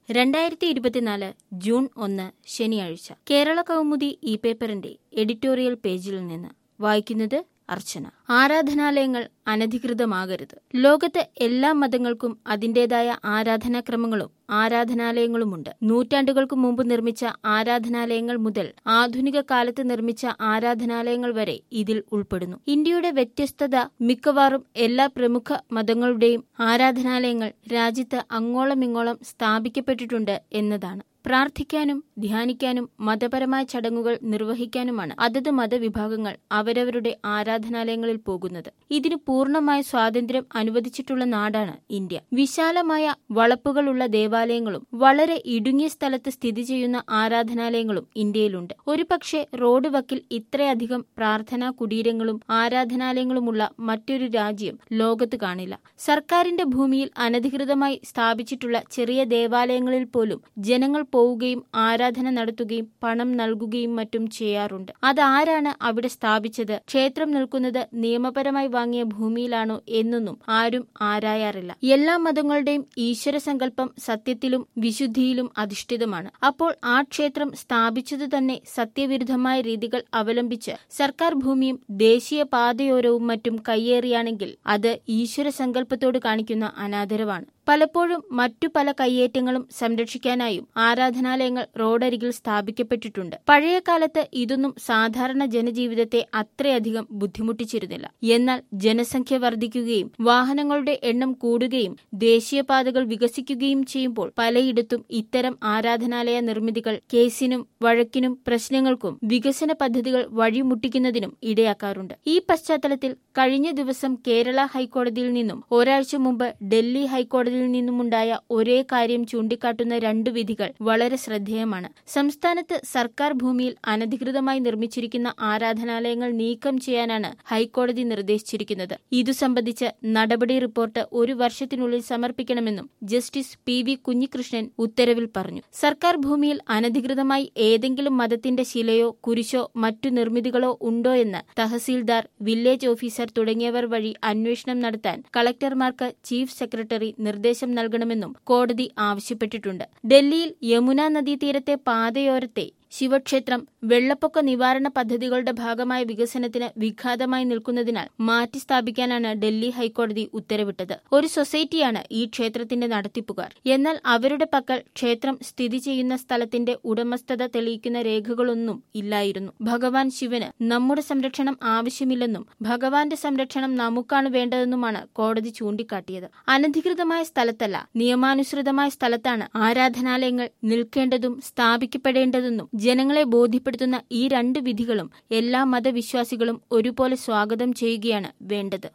രണ്ടായിരത്തി ഇരുപത്തിനാല് ജൂൺ ഒന്ന് ശനിയാഴ്ച കേരള കൗമുദി ഈ പേപ്പറിന്റെ എഡിറ്റോറിയൽ പേജിൽ നിന്ന് വായിക്കുന്നത് അർച്ചന ആരാധനാലയങ്ങൾ അനധികൃതമാകരുത് ലോകത്ത് എല്ലാ മതങ്ങൾക്കും അതിന്റേതായ ആരാധനാക്രമങ്ങളും ആരാധനാലയങ്ങളുമുണ്ട് നൂറ്റാണ്ടുകൾക്ക് മുമ്പ് നിർമ്മിച്ച ആരാധനാലയങ്ങൾ മുതൽ ആധുനിക കാലത്ത് നിർമ്മിച്ച ആരാധനാലയങ്ങൾ വരെ ഇതിൽ ഉൾപ്പെടുന്നു ഇന്ത്യയുടെ വ്യത്യസ്തത മിക്കവാറും എല്ലാ പ്രമുഖ മതങ്ങളുടെയും ആരാധനാലയങ്ങൾ രാജ്യത്ത് അങ്ങോളമിങ്ങോളം സ്ഥാപിക്കപ്പെട്ടിട്ടുണ്ട് എന്നതാണ് പ്രാർത്ഥിക്കാനും ധ്യാനിക്കാനും മതപരമായ ചടങ്ങുകൾ നിർവഹിക്കാനുമാണ് അതത് മതവിഭാഗങ്ങൾ അവരവരുടെ ആരാധനാലയങ്ങളിൽ പോകുന്നത് ഇതിന് പൂർണ്ണമായ സ്വാതന്ത്ര്യം അനുവദിച്ചിട്ടുള്ള നാടാണ് ഇന്ത്യ വിശാലമായ വളപ്പുകളുള്ള ദേവാലയങ്ങളും വളരെ ഇടുങ്ങിയ സ്ഥലത്ത് സ്ഥിതി ചെയ്യുന്ന ആരാധനാലയങ്ങളും ഇന്ത്യയിലുണ്ട് ഒരുപക്ഷെ റോഡ് വക്കിൽ ഇത്രയധികം പ്രാർത്ഥനാ കുടീരങ്ങളും ആരാധനാലയങ്ങളുമുള്ള മറ്റൊരു രാജ്യം ലോകത്ത് കാണില്ല സർക്കാരിന്റെ ഭൂമിയിൽ അനധികൃതമായി സ്ഥാപിച്ചിട്ടുള്ള ചെറിയ ദേവാലയങ്ങളിൽ പോലും ജനങ്ങൾ പോവുകയും ആരാധന നടത്തുകയും പണം നൽകുകയും മറ്റും ചെയ്യാറുണ്ട് അതാരാണ് അവിടെ സ്ഥാപിച്ചത് ക്ഷേത്രം നിൽക്കുന്നത് നിയമപരമായി വാങ്ങിയ ഭൂമിയിലാണോ എന്നൊന്നും ആരും ആരായാറില്ല എല്ലാ മതങ്ങളുടെയും ഈശ്വര സങ്കല്പം സത്യത്തിലും വിശുദ്ധിയിലും അധിഷ്ഠിതമാണ് അപ്പോൾ ആ ക്ഷേത്രം സ്ഥാപിച്ചത് തന്നെ സത്യവിരുദ്ധമായ രീതികൾ അവലംബിച്ച് സർക്കാർ ഭൂമിയും ദേശീയ പാതയോരവും മറ്റും കയ്യേറിയാണെങ്കിൽ അത് ഈശ്വര സങ്കല്പത്തോട് കാണിക്കുന്ന അനാദരവാണ് പലപ്പോഴും മറ്റു പല കയ്യേറ്റങ്ങളും സംരക്ഷിക്കാനായും ആരാധനാലയങ്ങൾ റോഡരികിൽ സ്ഥാപിക്കപ്പെട്ടിട്ടുണ്ട് പഴയ കാലത്ത് ഇതൊന്നും സാധാരണ ജനജീവിതത്തെ അത്രയധികം ബുദ്ധിമുട്ടിച്ചിരുന്നില്ല എന്നാൽ ജനസംഖ്യ വർദ്ധിക്കുകയും വാഹനങ്ങളുടെ എണ്ണം കൂടുകയും ദേശീയപാതകൾ വികസിക്കുകയും ചെയ്യുമ്പോൾ പലയിടത്തും ഇത്തരം ആരാധനാലയ നിർമ്മിതികൾ കേസിനും വഴക്കിനും പ്രശ്നങ്ങൾക്കും വികസന പദ്ധതികൾ വഴിമുട്ടിക്കുന്നതിനും ഇടയാക്കാറുണ്ട് ഈ പശ്ചാത്തലത്തിൽ കഴിഞ്ഞ ദിവസം കേരള ഹൈക്കോടതിയിൽ നിന്നും ഒരാഴ്ച മുമ്പ് ഡൽഹി ഹൈക്കോടതിയിൽ നിന്നുമുണ്ടായ ഒരേ കാര്യം ചൂണ്ടിക്കാട്ടുന്ന രണ്ടു വിധികൾ വളരെ ശ്രദ്ധേയമാണ് സംസ്ഥാനത്ത് സർക്കാർ ഭൂമിയിൽ അനധികൃതമായി നിർമ്മിച്ചിരിക്കുന്ന ആരാധനാലയങ്ങൾ നീക്കം ചെയ്യാനാണ് ഹൈക്കോടതി നിർദ്ദേശിച്ചിരിക്കുന്നത് ഇതു സംബന്ധിച്ച് നടപടി റിപ്പോർട്ട് ഒരു വർഷത്തിനുള്ളിൽ സമർപ്പിക്കണമെന്നും ജസ്റ്റിസ് പി വി കുഞ്ഞികൃഷ്ണൻ ഉത്തരവിൽ പറഞ്ഞു സർക്കാർ ഭൂമിയിൽ അനധികൃതമായി ഏതെങ്കിലും മതത്തിന്റെ ശിലയോ കുരിശോ മറ്റു നിർമ്മിതികളോ ഉണ്ടോ എന്ന് തഹസീൽദാർ വില്ലേജ് ഓഫീസർ തുടങ്ങിയവർ വഴി അന്വേഷണം നടത്താൻ കളക്ടർമാർക്ക് ചീഫ് സെക്രട്ടറി നിർദ്ദേശം നൽകണമെന്നും കോടതി ആവശ്യപ്പെട്ടിട്ടുണ്ട് ഡൽഹിയിൽ യമുന നദീതീരത്തെ പാതയോരത്തെ ശിവക്ഷേത്രം വെള്ളപ്പൊക്ക നിവാരണ പദ്ധതികളുടെ ഭാഗമായ വികസനത്തിന് വിഘാതമായി നിൽക്കുന്നതിനാൽ മാറ്റി സ്ഥാപിക്കാനാണ് ഡൽഹി ഹൈക്കോടതി ഉത്തരവിട്ടത് ഒരു സൊസൈറ്റിയാണ് ഈ ക്ഷേത്രത്തിന്റെ നടത്തിപ്പുകാർ എന്നാൽ അവരുടെ പക്കൽ ക്ഷേത്രം സ്ഥിതി ചെയ്യുന്ന സ്ഥലത്തിന്റെ ഉടമസ്ഥത തെളിയിക്കുന്ന രേഖകളൊന്നും ഇല്ലായിരുന്നു ഭഗവാൻ ശിവന് നമ്മുടെ സംരക്ഷണം ആവശ്യമില്ലെന്നും ഭഗവാന്റെ സംരക്ഷണം നമുക്കാണ് വേണ്ടതെന്നുമാണ് കോടതി ചൂണ്ടിക്കാട്ടിയത് അനധികൃതമായ സ്ഥലത്തല്ല നിയമാനുസൃതമായ സ്ഥലത്താണ് ആരാധനാലയങ്ങൾ നിൽക്കേണ്ടതും സ്ഥാപിക്കപ്പെടേണ്ടതെന്നും ജനങ്ങളെ ബോധ്യപ്പെടുത്തുന്ന ഈ രണ്ട് വിധികളും എല്ലാ മതവിശ്വാസികളും ഒരുപോലെ സ്വാഗതം ചെയ്യുകയാണ് വേണ്ടത്